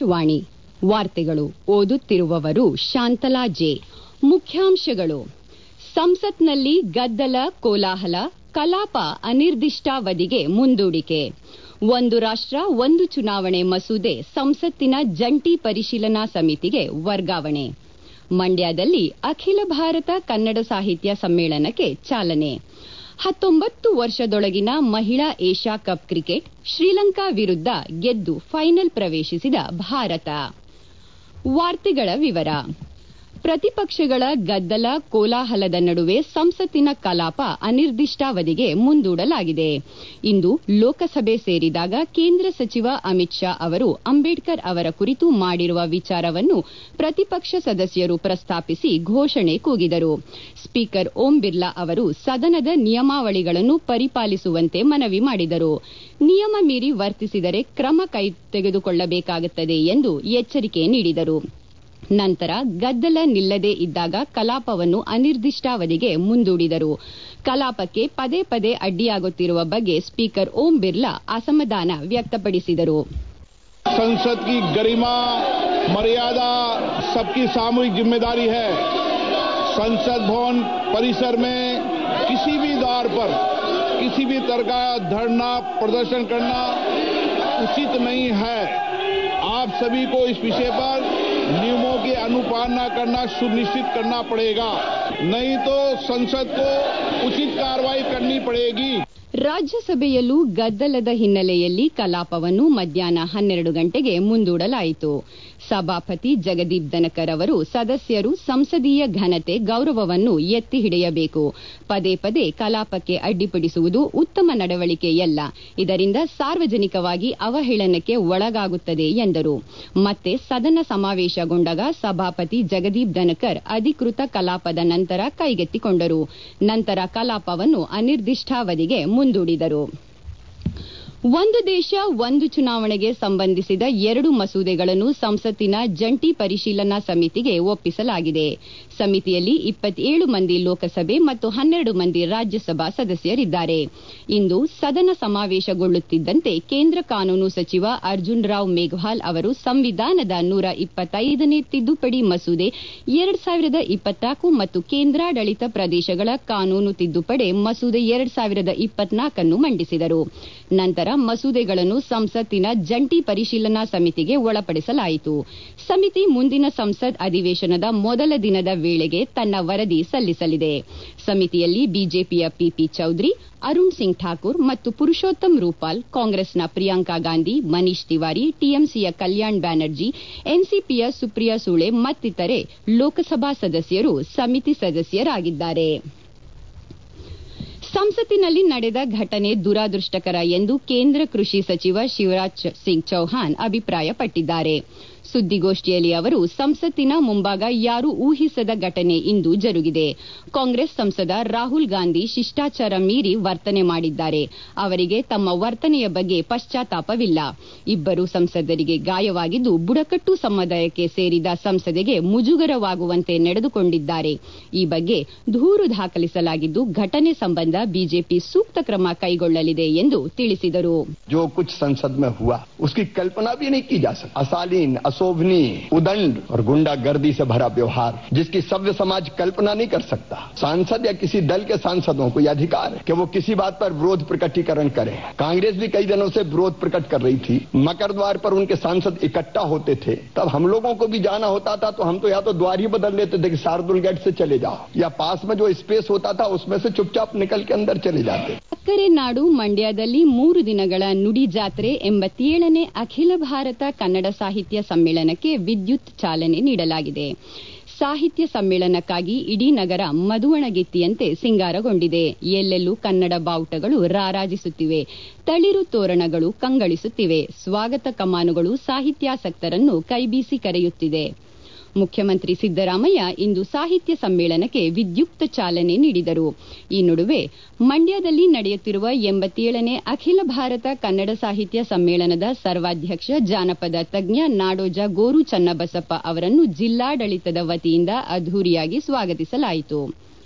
ಆಕಾಶವಾಣಿ ವಾರ್ತೆಗಳು ಓದುತ್ತಿರುವವರು ಶಾಂತಲಾ ಜೆ ಮುಖ್ಯಾಂಶಗಳು ಸಂಸತ್ನಲ್ಲಿ ಗದ್ದಲ ಕೋಲಾಹಲ ಕಲಾಪ ಅನಿರ್ದಿಷ್ಟಾವಧಿಗೆ ಮುಂದೂಡಿಕೆ ಒಂದು ರಾಷ್ಟ ಒಂದು ಚುನಾವಣೆ ಮಸೂದೆ ಸಂಸತ್ತಿನ ಜಂಟಿ ಪರಿಶೀಲನಾ ಸಮಿತಿಗೆ ವರ್ಗಾವಣೆ ಮಂಡ್ಯದಲ್ಲಿ ಅಖಿಲ ಭಾರತ ಕನ್ನಡ ಸಾಹಿತ್ಯ ಸಮ್ಮೇಳನಕ್ಕೆ ಚಾಲನೆ ಹತ್ತೊಂಬತ್ತು ವರ್ಷದೊಳಗಿನ ಮಹಿಳಾ ಏಷ್ಯಾ ಕಪ್ ಕ್ರಿಕೆಟ್ ಶ್ರೀಲಂಕಾ ವಿರುದ್ಧ ಗೆದ್ದು ಫೈನಲ್ ಪ್ರವೇಶಿಸಿದ ಭಾರತ ವಾರ್ತೆಗಳ ವಿವರ ಪ್ರತಿಪಕ್ಷಗಳ ಗದ್ದಲ ಕೋಲಾಹಲದ ನಡುವೆ ಸಂಸತ್ತಿನ ಕಲಾಪ ಅನಿರ್ದಿಷ್ಟಾವಧಿಗೆ ಮುಂದೂಡಲಾಗಿದೆ ಇಂದು ಲೋಕಸಭೆ ಸೇರಿದಾಗ ಕೇಂದ್ರ ಸಚಿವ ಅಮಿತ್ ಶಾ ಅವರು ಅಂಬೇಡ್ಕರ್ ಅವರ ಕುರಿತು ಮಾಡಿರುವ ವಿಚಾರವನ್ನು ಪ್ರತಿಪಕ್ಷ ಸದಸ್ಯರು ಪ್ರಸ್ತಾಪಿಸಿ ಘೋಷಣೆ ಕೂಗಿದರು ಸ್ಪೀಕರ್ ಓಂ ಬಿರ್ಲಾ ಅವರು ಸದನದ ನಿಯಮಾವಳಿಗಳನ್ನು ಪರಿಪಾಲಿಸುವಂತೆ ಮನವಿ ಮಾಡಿದರು ನಿಯಮ ಮೀರಿ ವರ್ತಿಸಿದರೆ ಕ್ರಮ ಕೈ ತೆಗೆದುಕೊಳ್ಳಬೇಕಾಗುತ್ತದೆ ಎಂದು ಎಚ್ಚರಿಕೆ ನೀಡಿದರು ನಂತರ ಗದ್ದಲ ನಿಲ್ಲದೇ ಇದ್ದಾಗ ಕಲಾಪವನ್ನು ಅನಿರ್ದಿಷ್ಟಾವಧಿಗೆ ಮುಂದೂಡಿದರು ಕಲಾಪಕ್ಕೆ ಪದೇ ಪದೇ ಅಡ್ಡಿಯಾಗುತ್ತಿರುವ ಬಗ್ಗೆ ಸ್ಪೀಕರ್ ಓಂ ಬಿರ್ಲಾ ಅಸಮಾಧಾನ ವ್ಯಕ್ತಪಡಿಸಿದರು संसद की गरिमा मर्यादा सबकी सामूहिक जिम्मेदारी है संसद भवन परिसर में किसी भी द्वार पर किसी भी तरह का धरना प्रदर्शन करना उचित नहीं है आप सभी को इस विषय पर नियमों की अनुपालना करना सुनिश्चित करना पड़ेगा नहीं तो संसद को उचित कार्रवाई करनी पड़ेगी ರಾಜ್ಯಸಭೆಯಲ್ಲೂ ಗದ್ದಲದ ಹಿನ್ನೆಲೆಯಲ್ಲಿ ಕಲಾಪವನ್ನು ಮಧ್ಯಾಹ್ನ ಹನ್ನೆರಡು ಗಂಟೆಗೆ ಮುಂದೂಡಲಾಯಿತು ಸಭಾಪತಿ ಜಗದೀಪ್ ಧನಕರ್ ಅವರು ಸದಸ್ಯರು ಸಂಸದೀಯ ಘನತೆ ಗೌರವವನ್ನು ಎತ್ತಿ ಹಿಡಿಯಬೇಕು ಪದೇ ಪದೇ ಕಲಾಪಕ್ಕೆ ಅಡ್ಡಿಪಡಿಸುವುದು ಉತ್ತಮ ನಡವಳಿಕೆಯಲ್ಲ ಇದರಿಂದ ಸಾರ್ವಜನಿಕವಾಗಿ ಅವಹೇಳನಕ್ಕೆ ಒಳಗಾಗುತ್ತದೆ ಎಂದರು ಮತ್ತೆ ಸದನ ಸಮಾವೇಶಗೊಂಡಾಗ ಸಭಾಪತಿ ಜಗದೀಪ್ ಧನಕರ್ ಅಧಿಕೃತ ಕಲಾಪದ ನಂತರ ಕೈಗೆತ್ತಿಕೊಂಡರು ನಂತರ ಕಲಾಪವನ್ನು ಅನಿರ್ದಿಷ್ಟಾವಧಿಗೆ ಮುಂದೂಡಿದರು ಒಂದು ದೇಶ ಒಂದು ಚುನಾವಣೆಗೆ ಸಂಬಂಧಿಸಿದ ಎರಡು ಮಸೂದೆಗಳನ್ನು ಸಂಸತ್ತಿನ ಜಂಟಿ ಪರಿಶೀಲನಾ ಸಮಿತಿಗೆ ಒಪ್ಪಿಸಲಾಗಿದೆ ಸಮಿತಿಯಲ್ಲಿ ಇಪ್ಪತ್ತೇಳು ಮಂದಿ ಲೋಕಸಭೆ ಮತ್ತು ಹನ್ನೆರಡು ಮಂದಿ ರಾಜ್ಯಸಭಾ ಸದಸ್ಯರಿದ್ದಾರೆ ಇಂದು ಸದನ ಸಮಾವೇಶಗೊಳ್ಳುತ್ತಿದ್ದಂತೆ ಕೇಂದ್ರ ಕಾನೂನು ಸಚಿವ ಅರ್ಜುನ್ ರಾವ್ ಮೇಘ್ವಾಲ್ ಅವರು ಸಂವಿಧಾನದ ನೂರ ಇಪ್ಪತ್ತೈದನೇ ತಿದ್ದುಪಡಿ ಮಸೂದೆ ಎರಡ್ ಸಾವಿರದ ಇಪ್ಪತ್ನಾಲ್ಕು ಮತ್ತು ಕೇಂದ್ರಾಡಳಿತ ಪ್ರದೇಶಗಳ ಕಾನೂನು ತಿದ್ದುಪಡಿ ಮಸೂದೆ ಎರಡ್ ಸಾವಿರದ ಇಪ್ಪತ್ನಾಲ್ಕನ್ನು ಮಂಡಿಸಿದರು ನಂತರ ಮಸೂದೆಗಳನ್ನು ಸಂಸತ್ತಿನ ಜಂಟಿ ಪರಿಶೀಲನಾ ಸಮಿತಿಗೆ ಒಳಪಡಿಸಲಾಯಿತು ಸಮಿತಿ ಮುಂದಿನ ಸಂಸತ್ ಅಧಿವೇಶನದ ಮೊದಲ ದಿನದ ವೇಳೆಗೆ ತನ್ನ ವರದಿ ಸಲ್ಲಿಸಲಿದೆ ಸಮಿತಿಯಲ್ಲಿ ಬಿಜೆಪಿಯ ಪಿಪಿ ಚೌಧರಿ ಅರುಣ್ ಸಿಂಗ್ ಠಾಕೂರ್ ಮತ್ತು ಪುರುಷೋತ್ತಮ್ ರೂಪಾಲ್ ಕಾಂಗ್ರೆಸ್ನ ಪ್ರಿಯಾಂಕಾ ಗಾಂಧಿ ಮನೀಶ್ ತಿವಾರಿ ಟಿಎಂಸಿಯ ಕಲ್ಯಾಣ್ ಬ್ಯಾನರ್ಜಿ ಎನ್ಸಿಪಿಯ ಸುಪ್ರಿಯಾ ಸುಳೆ ಮತ್ತಿತರೆ ಲೋಕಸಭಾ ಸದಸ್ಯರು ಸಮಿತಿ ಸದಸ್ಯರಾಗಿದ್ದಾರೆ ಸಂಸತ್ತಿನಲ್ಲಿ ನಡೆದ ಘಟನೆ ದುರಾದೃಷ್ಟಕರ ಎಂದು ಕೇಂದ್ರ ಕೃಷಿ ಸಚಿವ ಶಿವರಾಜ್ ಸಿಂಗ್ ಚೌಹಾಣ್ ಅಭಿಪ್ರಾಯಪಟ್ಟಿದ್ದಾರೆ ಸುದ್ದಿಗೋಷ್ಠಿಯಲ್ಲಿ ಅವರು ಸಂಸತ್ತಿನ ಮುಂಭಾಗ ಯಾರೂ ಊಹಿಸದ ಘಟನೆ ಇಂದು ಜರುಗಿದೆ ಕಾಂಗ್ರೆಸ್ ಸಂಸದ ರಾಹುಲ್ ಗಾಂಧಿ ಶಿಷ್ಟಾಚಾರ ಮೀರಿ ವರ್ತನೆ ಮಾಡಿದ್ದಾರೆ ಅವರಿಗೆ ತಮ್ಮ ವರ್ತನೆಯ ಬಗ್ಗೆ ಪಶ್ಚಾತ್ತಾಪವಿಲ್ಲ ಇಬ್ಬರು ಸಂಸದರಿಗೆ ಗಾಯವಾಗಿದ್ದು ಬುಡಕಟ್ಟು ಸಮುದಾಯಕ್ಕೆ ಸೇರಿದ ಸಂಸದೆಗೆ ಮುಜುಗರವಾಗುವಂತೆ ನಡೆದುಕೊಂಡಿದ್ದಾರೆ ಈ ಬಗ್ಗೆ ದೂರು ದಾಖಲಿಸಲಾಗಿದ್ದು ಘಟನೆ ಸಂಬಂಧ ಬಿಜೆಪಿ ಸೂಕ್ತ ಕ್ರಮ ಕೈಗೊಳ್ಳಲಿದೆ ಎಂದು ತಿಳಿಸಿದರು जो कुछ संसद में हुआ उसकी कल्पना भी नहीं की जा सकती अशालीन अशोभनीय उदंड और गुंडागर्दी से भरा व्यवहार जिसकी सभ्य समाज कल्पना नहीं कर सकता सांसद या किसी दल के सांसदों को यह अधिकार है कि वो किसी बात पर विरोध प्रकटीकरण करें कांग्रेस भी कई दिनों से विरोध प्रकट कर रही थी मकर द्वार पर उनके सांसद इकट्ठा होते थे तब हम लोगों को भी जाना होता था तो हम तो या तो द्वार ही बदल लेते थे कि शार्दुल गेट से चले जाओ या पास में जो स्पेस होता था उसमें से चुपचाप निकल के अंदर चले जाते ಸಕ್ಕರೆ ನಾಡು ಮಂಡ್ಯದಲ್ಲಿ ಮೂರು ದಿನಗಳ ನುಡಿ ಜಾತ್ರೆ ಎಂಬತ್ತೇಳನೇ ಅಖಿಲ ಭಾರತ ಕನ್ನಡ ಸಾಹಿತ್ಯ ಸಮ್ಮೇಳನಕ್ಕೆ ವಿದ್ಯುತ್ ಚಾಲನೆ ನೀಡಲಾಗಿದೆ ಸಾಹಿತ್ಯ ಸಮ್ಮೇಳನಕ್ಕಾಗಿ ಇಡೀ ನಗರ ಮಧುವಣಗಿತ್ತಿಯಂತೆ ಸಿಂಗಾರಗೊಂಡಿದೆ ಎಲ್ಲೆಲ್ಲೂ ಕನ್ನಡ ಬಾವುಟಗಳು ರಾರಾಜಿಸುತ್ತಿವೆ ತಳಿರು ತೋರಣಗಳು ಕಂಗಳಿಸುತ್ತಿವೆ ಸ್ವಾಗತ ಕಮಾನುಗಳು ಸಾಹಿತ್ಯಾಸಕ್ತರನ್ನು ಕೈಬೀಸಿ ಕರೆಯುತ್ತಿದೆ ಮುಖ್ಯಮಂತ್ರಿ ಸಿದ್ದರಾಮಯ್ಯ ಇಂದು ಸಾಹಿತ್ಯ ಸಮ್ಮೇಳನಕ್ಕೆ ವಿದ್ಯುಕ್ತ ಚಾಲನೆ ನೀಡಿದರು ಈ ನಡುವೆ ಮಂಡ್ಯದಲ್ಲಿ ನಡೆಯುತ್ತಿರುವ ಎಂಬತ್ತೇಳನೇ ಅಖಿಲ ಭಾರತ ಕನ್ನಡ ಸಾಹಿತ್ಯ ಸಮ್ಮೇಳನದ ಸರ್ವಾಧ್ಯಕ್ಷ ಜಾನಪದ ತಜ್ಞ ನಾಡೋಜ ಗೋರು ಚನ್ನಬಸಪ್ಪ ಅವರನ್ನು ಜಿಲ್ಲಾಡಳಿತದ ವತಿಯಿಂದ ಅದ್ದೂರಿಯಾಗಿ ಸ್ವಾಗತಿಸಲಾಯಿತು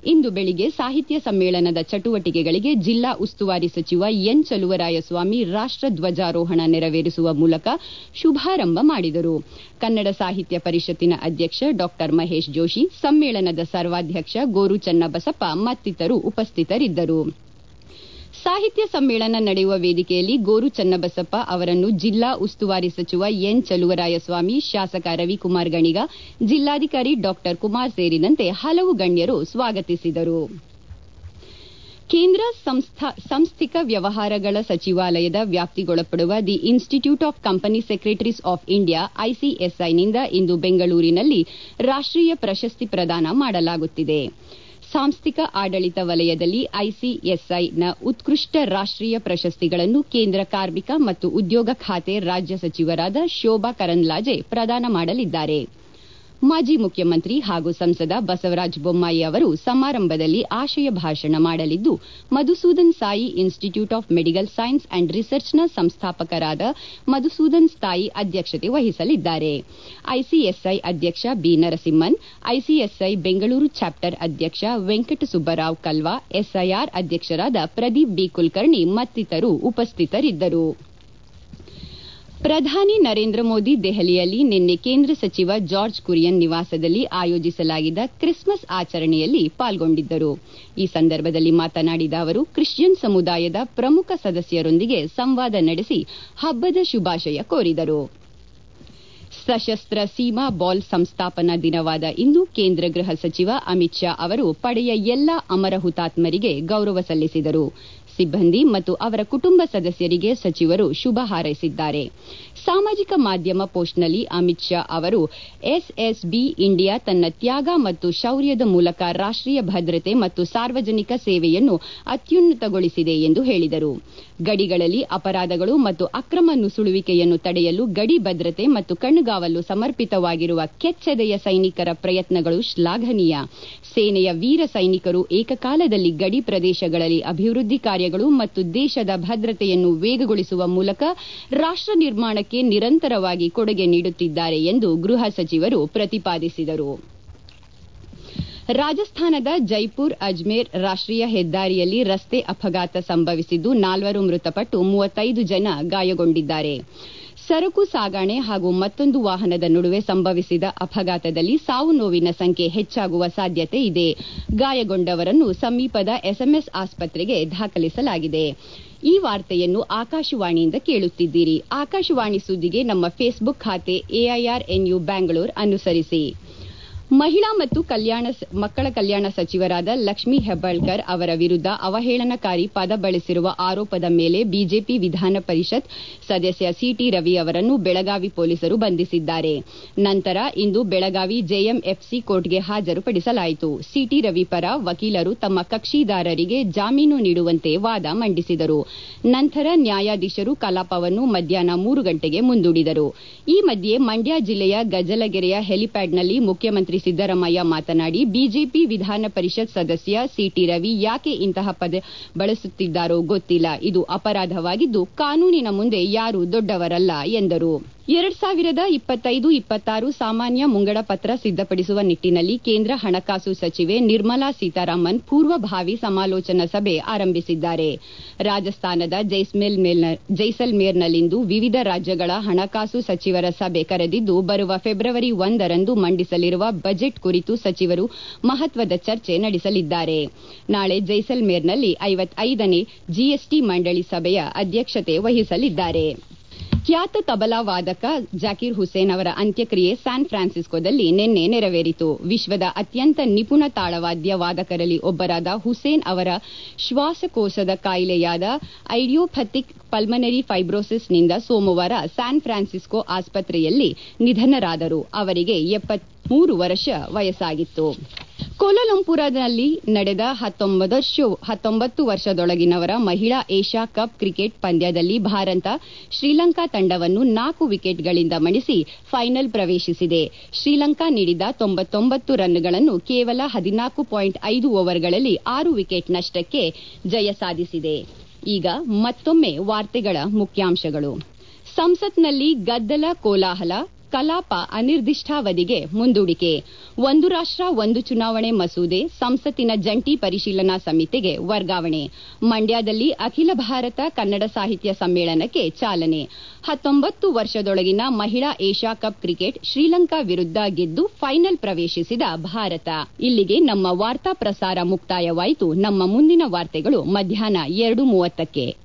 ಇಂದು ಬೆಳಿಗ್ಗೆ ಸಾಹಿತ್ಯ ಸಮ್ಮೇಳನದ ಚಟುವಟಿಕೆಗಳಿಗೆ ಜಿಲ್ಲಾ ಉಸ್ತುವಾರಿ ಸಚಿವ ಎನ್ ಚಲುವರಾಯಸ್ವಾಮಿ ರಾಷ್ಟ ಧ್ವಜಾರೋಹಣ ನೆರವೇರಿಸುವ ಮೂಲಕ ಶುಭಾರಂಭ ಮಾಡಿದರು ಕನ್ನಡ ಸಾಹಿತ್ಯ ಪರಿಷತ್ತಿನ ಅಧ್ಯಕ್ಷ ಡಾ ಮಹೇಶ್ ಜೋಶಿ ಸಮ್ಮೇಳನದ ಸರ್ವಾಧ್ಯಕ್ಷ ಗೋರು ಚನ್ನಬಸಪ್ಪ ಮತ್ತಿತರರು ಉಪಸ್ಥಿತರಿದ್ದರು ಸಾಹಿತ್ಯ ಸಮ್ಮೇಳನ ನಡೆಯುವ ವೇದಿಕೆಯಲ್ಲಿ ಗೋರು ಚನ್ನಬಸಪ್ಪ ಅವರನ್ನು ಜಿಲ್ಲಾ ಉಸ್ತುವಾರಿ ಸಚಿವ ಎನ್ ಚಲುವರಾಯಸ್ವಾಮಿ ಶಾಸಕ ರವಿಕುಮಾರ್ ಗಣಿಗ ಜಿಲ್ಲಾಧಿಕಾರಿ ಡಾ ಕುಮಾರ್ ಸೇರಿದಂತೆ ಹಲವು ಗಣ್ಯರು ಸ್ವಾಗತಿಸಿದರು ಕೇಂದ್ರ ಸಂಸ್ಥಿಕ ವ್ಯವಹಾರಗಳ ಸಚಿವಾಲಯದ ವ್ಯಾಪ್ತಿಗೊಳಪಡುವ the institute of company secretaries of India ಐಸಿಎಸ್ಐನಿಂದ ಇಂದು ಬೆಂಗಳೂರಿನಲ್ಲಿ ರಾಷ್ಟೀಯ ಪ್ರಶಸ್ತಿ ಪ್ರದಾನ ಮಾಡಲಾಗುತ್ತಿದೆ ಸಾಂಸ್ಥಿಕ ಆಡಳಿತ ವಲಯದಲ್ಲಿ ಐಸಿಎಸ್ಐನ ಉತ್ಕೃಷ್ಟ ರಾಷ್ಟೀಯ ಪ್ರಶಸ್ತಿಗಳನ್ನು ಕೇಂದ್ರ ಕಾರ್ಮಿಕ ಮತ್ತು ಉದ್ಯೋಗ ಖಾತೆ ರಾಜ್ಯ ಸಚಿವರಾದ ಶೋಭಾ ಕರಂದ್ಲಾಜೆ ಪ್ರದಾನ ಮಾಡಲಿದ್ದಾರೆ ಮಾಜಿ ಮುಖ್ಯಮಂತ್ರಿ ಹಾಗೂ ಸಂಸದ ಬಸವರಾಜ ಬೊಮ್ಮಾಯಿ ಅವರು ಸಮಾರಂಭದಲ್ಲಿ ಆಶಯ ಭಾಷಣ ಮಾಡಲಿದ್ದು Madhusudan Sai institute of medical science and ರಿಸರ್ಚ್ನ ಸಂಸ್ಥಾಪಕರಾದ ಮಧುಸೂದನ್ ಸಾಯಿ ಅಧ್ಯಕ್ಷತೆ ವಹಿಸಲಿದ್ದಾರೆ ಐಸಿಎಸ್ಐ ಅಧ್ಯಕ್ಷ B Narasimhan ICSI Bengaluru chapter ಅಧ್ಯಕ್ಷ ವೆಂಕಟ ಸುಬ್ಬರಾವ್ ಕಲ್ವಾ ಎಸ್ಐಆರ್ ಅಧ್ಯಕ್ಷರಾದ ಪ್ರದೀಪ್ ಬಿ ಕುಲಕರ್ಣಿ ಮತ್ತಿತರರು ಉಪಸ್ಥಿತರಿದ್ದರು ಪ್ರಧಾನಿ ನರೇಂದ್ರ ಮೋದಿ ದೆಹಲಿಯಲ್ಲಿ ನಿನ್ನೆ ಕೇಂದ್ರ ಸಚಿವ ಜಾರ್ಜ್ ಕುರಿಯನ್ ನಿವಾಸದಲ್ಲಿ ಆಯೋಜಿಸಲಾಗಿದ್ದ ಕ್ರಿಸ್ಮಸ್ ಆಚರಣೆಯಲ್ಲಿ ಪಾಲ್ಗೊಂಡಿದ್ದರು ಈ ಸಂದರ್ಭದಲ್ಲಿ ಮಾತನಾಡಿದ ಅವರು ಕ್ರಿಶ್ಚಿಯನ್ ಸಮುದಾಯದ ಪ್ರಮುಖ ಸದಸ್ಯರೊಂದಿಗೆ ಸಂವಾದ ನಡೆಸಿ ಹಬ್ಬದ ಶುಭಾಶಯ ಕೋರಿದರು ಸಶಸ್ತ್ರ ಸೀಮಾ ಬಾಲ್ ಸಂಸ್ಥಾಪನಾ ದಿನವಾದ ಇಂದು ಕೇಂದ್ರ ಗೃಹ ಸಚಿವ ಅಮಿತ್ ಶಾ ಅವರು ಪಡೆಯ ಎಲ್ಲಾ ಅಮರ ಹುತಾತ್ಮರಿಗೆ ಗೌರವ ಸಲ್ಲಿಸಿದರು ಸಿಬ್ಬಂದಿ ಮತ್ತು ಅವರ ಕುಟುಂಬ ಸದಸ್ಯರಿಗೆ ಸಚಿವರು ಶುಭ ಹಾರೈಸಿದ್ದಾರೆ ಸಾಮಾಜಿಕ ಮಾಧ್ಯಮ ಪೋಸ್ಟ್ನಲ್ಲಿ ಅಮಿತ್ ಶಾ ಅವರು ಎಸ್ಎಸ್ಬಿ ಇಂಡಿಯಾ ತನ್ನ ತ್ಯಾಗ ಮತ್ತು ಶೌರ್ಯದ ಮೂಲಕ ರಾಷ್ಟೀಯ ಭದ್ರತೆ ಮತ್ತು ಸಾರ್ವಜನಿಕ ಸೇವೆಯನ್ನು ಅತ್ಯುನ್ನತಗೊಳಿಸಿದೆ ಎಂದು ಹೇಳಿದರು ಗಡಿಗಳಲ್ಲಿ ಅಪರಾಧಗಳು ಮತ್ತು ಅಕ್ರಮ ನುಸುಳುವಿಕೆಯನ್ನು ತಡೆಯಲು ಗಡಿ ಭದ್ರತೆ ಮತ್ತು ಕಣ್ಣುಗಾವಲು ಸಮರ್ಪಿತವಾಗಿರುವ ಕೆಚ್ಚೆದೆಯ ಸೈನಿಕರ ಪ್ರಯತ್ನಗಳು ಶ್ಲಾಘನೀಯ ಸೇನೆಯ ವೀರ ಸೈನಿಕರು ಏಕಕಾಲದಲ್ಲಿ ಗಡಿ ಪ್ರದೇಶಗಳಲ್ಲಿ ಅಭಿವೃದ್ಧಿ ಕಾರ್ಯಗಳು ಮತ್ತು ದೇಶದ ಭದ್ರತೆಯನ್ನು ವೇಗಗೊಳಿಸುವ ಮೂಲಕ ರಾಷ್ಟ ನಿರ್ಮಾಣಕ್ಕೆ ನಿರಂತರವಾಗಿ ಕೊಡುಗೆ ನೀಡುತ್ತಿದ್ದಾರೆ ಎಂದು ಗೃಹ ಸಚಿವರು ಪ್ರತಿಪಾದಿಸಿದರು ರಾಜಸ್ಥಾನದ ಜೈಪುರ್ ಅಜ್ಮೇರ್ ರಾಷ್ಟೀಯ ಹೆದ್ದಾರಿಯಲ್ಲಿ ರಸ್ತೆ ಅಪಘಾತ ಸಂಭವಿಸಿದ್ದು ನಾಲ್ವರು ಮೃತಪಟ್ಟು ಮೂವತ್ತೈದು ಜನ ಗಾಯಗೊಂಡಿದ್ದಾರೆ ಸರಕು ಸಾಗಣೆ ಹಾಗೂ ಮತ್ತೊಂದು ವಾಹನದ ನಡುವೆ ಸಂಭವಿಸಿದ ಅಪಘಾತದಲ್ಲಿ ಸಾವು ನೋವಿನ ಸಂಖ್ಯೆ ಹೆಚ್ಚಾಗುವ ಸಾಧ್ಯತೆ ಇದೆ ಗಾಯಗೊಂಡವರನ್ನು ಸಮೀಪದ ಎಸ್ಎಂಎಸ್ ಆಸ್ಪತ್ರೆಗೆ ದಾಖಲಿಸಲಾಗಿದೆ ಈ ವಾರ್ತೆಯನ್ನು ಆಕಾಶವಾಣಿಯಿಂದ ಕೇಳುತ್ತಿದ್ದೀರಿ ಆಕಾಶವಾಣಿ ಸುದ್ದಿಗೆ ನಮ್ಮ ಫೇಸ್ಬುಕ್ ಖಾತೆ ಎಐಆರ್ ಎನ್ಯು ಬ್ಯಾಂಗ್ಳೂರ್ ಅನುಸರಿಸಿ ಮಹಿಳಾ ಮತ್ತು ಕಲ್ಯಾಣ ಮಕ್ಕಳ ಕಲ್ಯಾಣ ಸಚಿವರಾದ ಲಕ್ಷ್ಮೀ ಹೆಬ್ಬಾಳ್ಕರ್ ಅವರ ವಿರುದ್ದ ಅವಹೇಳನಕಾರಿ ಪದ ಬಳಸಿರುವ ಆರೋಪದ ಮೇಲೆ ಬಿಜೆಪಿ ವಿಧಾನ ಪರಿಷತ್ ಸದಸ್ಯ ಸಿಟಿ ರವಿ ಅವರನ್ನು ಬೆಳಗಾವಿ ಪೊಲೀಸರು ಬಂಧಿಸಿದ್ದಾರೆ ನಂತರ ಇಂದು ಬೆಳಗಾವಿ ಜೆಎಂಎಫ್ಸಿ ಕೋರ್ಟ್ಗೆ ಹಾಜರುಪಡಿಸಲಾಯಿತು ಸಿಟಿ ರವಿ ಪರ ವಕೀಲರು ತಮ್ಮ ಕಕ್ಷಿದಾರರಿಗೆ ಜಾಮೀನು ನೀಡುವಂತೆ ವಾದ ಮಂಡಿಸಿದರು ನಂತರ ನ್ಯಾಯಾಧೀಶರು ಕಲಾಪವನ್ನು ಮಧ್ಯಾಹ್ನ ಮೂರು ಗಂಟೆಗೆ ಮುಂದೂಡಿದರು ಈ ಮಧ್ಯೆ ಮಂಡ್ಯ ಜಿಲ್ಲೆಯ ಗಜಲಗೆರೆಯ ಹೆಲಿಪ್ಯಾಡ್ನಲ್ಲಿ ಮುಖ್ಯಮಂತ್ರಿ ಸಿದ್ದರಾಮಯ್ಯ ಮಾತನಾಡಿ ಬಿಜೆಪಿ ವಿಧಾನ ಪರಿಷತ್ ಸದಸ್ಯ ಸಿಟಿ ರವಿ ಯಾಕೆ ಇಂತಹ ಪದ ಬಳಸುತ್ತಿದ್ದಾರೋ ಗೊತ್ತಿಲ್ಲ ಇದು ಅಪರಾಧವಾಗಿದ್ದು ಕಾನೂನಿನ ಮುಂದೆ ಯಾರೂ ದೊಡ್ಡವರಲ್ಲ ಎಂದರು ಎರಡ್ ಸಾವಿರದ ಇಪ್ಪತ್ತೈದು ಇಪ್ಪತ್ತಾರು ಸಾಮಾನ್ಯ ಮುಂಗಡ ಪತ್ರ ಸಿದ್ದಪಡಿಸುವ ನಿಟ್ಟಿನಲ್ಲಿ ಕೇಂದ್ರ ಹಣಕಾಸು ಸಚಿವೆ ನಿರ್ಮಲಾ ಸೀತಾರಾಮನ್ ಪೂರ್ವಭಾವಿ ಸಮಾಲೋಚನಾ ಸಭೆ ಆರಂಭಿಸಿದ್ದಾರೆ ರಾಜಸ್ಥಾನದ ಜೈಸಲ್ಮೇರ್ನಲ್ಲಿಂದು ವಿವಿಧ ರಾಜ್ಯಗಳ ಹಣಕಾಸು ಸಚಿವರ ಸಭೆ ಕರೆದಿದ್ದು ಬರುವ ಫೆಬ್ರವರಿ ಒಂದರಂದು ಮಂಡಿಸಲಿರುವ ಬಜೆಟ್ ಕುರಿತು ಸಚಿವರು ಮಹತ್ವದ ಚರ್ಚೆ ನಡೆಸಲಿದ್ದಾರೆ ನಾಳೆ ಜೈಸಲ್ಮೇರ್ನಲ್ಲಿ ಐವತ್ತೈದನೇ ಜಿಎಸ್ಟಿ ಮಂಡಳಿ ಸಭೆಯ ಅಧ್ಯಕ್ಷತೆ ವಹಿಸಲಿದ್ದಾರೆ ಖ್ಯಾತ ತಬಲಾ ವಾದಕ ಜಾಕೀರ್ ಹುಸೇನ್ ಅವರ ಅಂತ್ಯಕ್ರಿಯೆ ಸ್ಯಾನ್ ಫ್ರಾನ್ಸಿಸ್ಕೋದಲ್ಲಿ ನಿನ್ನೆ ನೆರವೇರಿತು ವಿಶ್ವದ ಅತ್ಯಂತ ನಿಪುಣ ತಾಳವಾದ್ಯ ವಾದಕರಲ್ಲಿ ಒಬ್ಬರಾದ ಹುಸೇನ್ ಅವರ ಶ್ವಾಸಕೋಶದ ಕಾಯಿಲೆಯಾದ ಐಡಿಯೋಪಥಿಕ್ ಪಲ್ಮನರಿ ಫೈಬ್ರೋಸಿಸ್ನಿಂದ ಸೋಮವಾರ ಸ್ಯಾನ್ ಫ್ರಾನ್ಸಿಸ್ಕೋ ಆಸ್ಪತ್ರೆಯಲ್ಲಿ ನಿಧನರಾದರು ಅವರಿಗೆ ಎಪ್ಪತ್ಮೂರು ವರ್ಷ ವಯಸ್ಸಾಗಿತ್ತು ಕೋಲಾಲಂಪುರದಲ್ಲಿ ನಡೆದ ಹತ್ತೊಂಬತ್ತು ವರ್ಷದೊಳಗಿನವರ ಮಹಿಳಾ ಏಷ್ಯಾ ಕಪ್ ಕ್ರಿಕೆಟ್ ಪಂದ್ಯದಲ್ಲಿ ಭಾರತ ಶ್ರೀಲಂಕಾ ತಂಡವನ್ನು ನಾಲ್ಕು ವಿಕೆಟ್ಗಳಿಂದ ಮಣಿಸಿ ಫೈನಲ್ ಪ್ರವೇಶಿಸಿದೆ ಶ್ರೀಲಂಕಾ ನೀಡಿದ ತೊಂಬತ್ತೊಂಬತ್ತು ರನ್ಗಳನ್ನು ಕೇವಲ ಹದಿನಾಲ್ಕು ಪಾಯಿಂಟ್ ಐದು ಓವರ್ಗಳಲ್ಲಿ ಆರು ವಿಕೆಟ್ ನಷ್ಟಕ್ಕೆ ಜಯ ಸಾಧಿಸಿದೆ ಈಗ ಮತ್ತೊಮ್ಮೆ ವಾರ್ತೆಗಳ ಮುಖ್ಯಾಂಶಗಳು ಸಂಸತ್ನಲ್ಲಿ ಗದ್ದಲ ಕೋಲಾಹಲ ಕಲಾಪ ಅನಿರ್ದಿಷ್ಟಾವಧಿಗೆ ಮುಂದೂಡಿಕೆ ಒಂದು ರಾಷ್ಟ್ರ ಒಂದು ಚುನಾವಣೆ ಮಸೂದೆ ಸಂಸತ್ತಿನ ಜಂಟಿ ಪರಿಶೀಲನಾ ಸಮಿತಿಗೆ ವರ್ಗಾವಣೆ ಮಂಡ್ಯದಲ್ಲಿ ಅಖಿಲ ಭಾರತ ಕನ್ನಡ ಸಾಹಿತ್ಯ ಸಮ್ಮೇಳನಕ್ಕೆ ಚಾಲನೆ ಹತ್ತೊಂಬತ್ತು ವರ್ಷದೊಳಗಿನ ಮಹಿಳಾ ಏಷ್ಯಾ ಕಪ್ ಕ್ರಿಕೆಟ್ ಶ್ರೀಲಂಕಾ ವಿರುದ್ಧ ಗೆದ್ದು ಫೈನಲ್ ಪ್ರವೇಶಿಸಿದ ಭಾರತ ಇಲ್ಲಿಗೆ ನಮ್ಮ ವಾರ್ತಾ ಪ್ರಸಾರ ಮುಕ್ತಾಯವಾಯಿತು ನಮ್ಮ ಮುಂದಿನ ವಾರ್ತೆಗಳು ಮಧ್ಯಾಹ್ನ ಎರಡು ಮೂವತ್ತಕ್ಕೆ